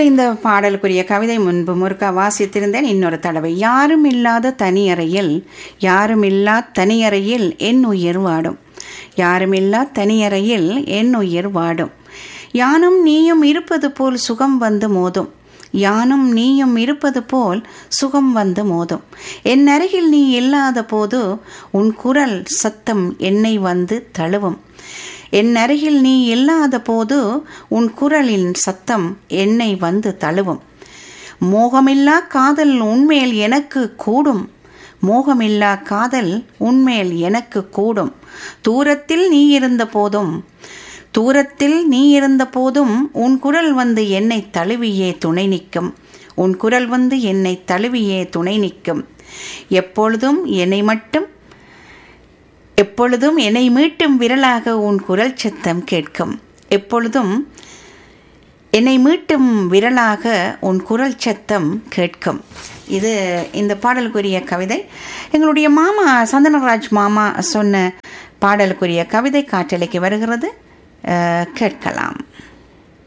இந்த பாடலுக்குரிய கவிதை முன்பு முருகா வாசித்திருந்தேன் இன்னொரு தடவை யாரும் இல்லாத தனியறையில் யாரும் இல்லா தனியறையில் என் உயிர் வாடும் யாருமில்லா தனியறையில் என் உயிர் வாடும் யானும் நீயும் இருப்பது போல் சுகம் வந்து மோதும் யானும் நீயும் இருப்பது போல் சுகம் வந்து மோதும் என் அருகில் நீ இல்லாத போது உன் குரல் சத்தம் என்னை வந்து தழுவும் என் அருகில் நீ இல்லாத போது உன் குரலின் சத்தம் என்னை வந்து தழுவும் மோகமில்லா காதல் உன்மேல் எனக்கு கூடும் மோகமில்லா காதல் உன்மேல் எனக்கு கூடும் தூரத்தில் நீ இருந்த போதும் தூரத்தில் நீ இருந்த போதும் உன் குரல் வந்து என்னை தழுவியே துணை நிற்கும் உன் குரல் வந்து என்னை தழுவியே துணை நிற்கும் எப்பொழுதும் என்னை மட்டும் எப்பொழுதும் என்னை மீட்டும் விரலாக உன் குரல் சத்தம் கேட்கும் எப்பொழுதும் என்னை மீட்டும் விரலாக உன் குரல் சத்தம் கேட்கும் இது இந்த பாடலுக்குரிய கவிதை எங்களுடைய மாமா சந்தனராஜ் மாமா சொன்ன பாடலுக்குரிய கவிதை காற்றலைக்கு வருகிறது அஹ், கேட்கலாம்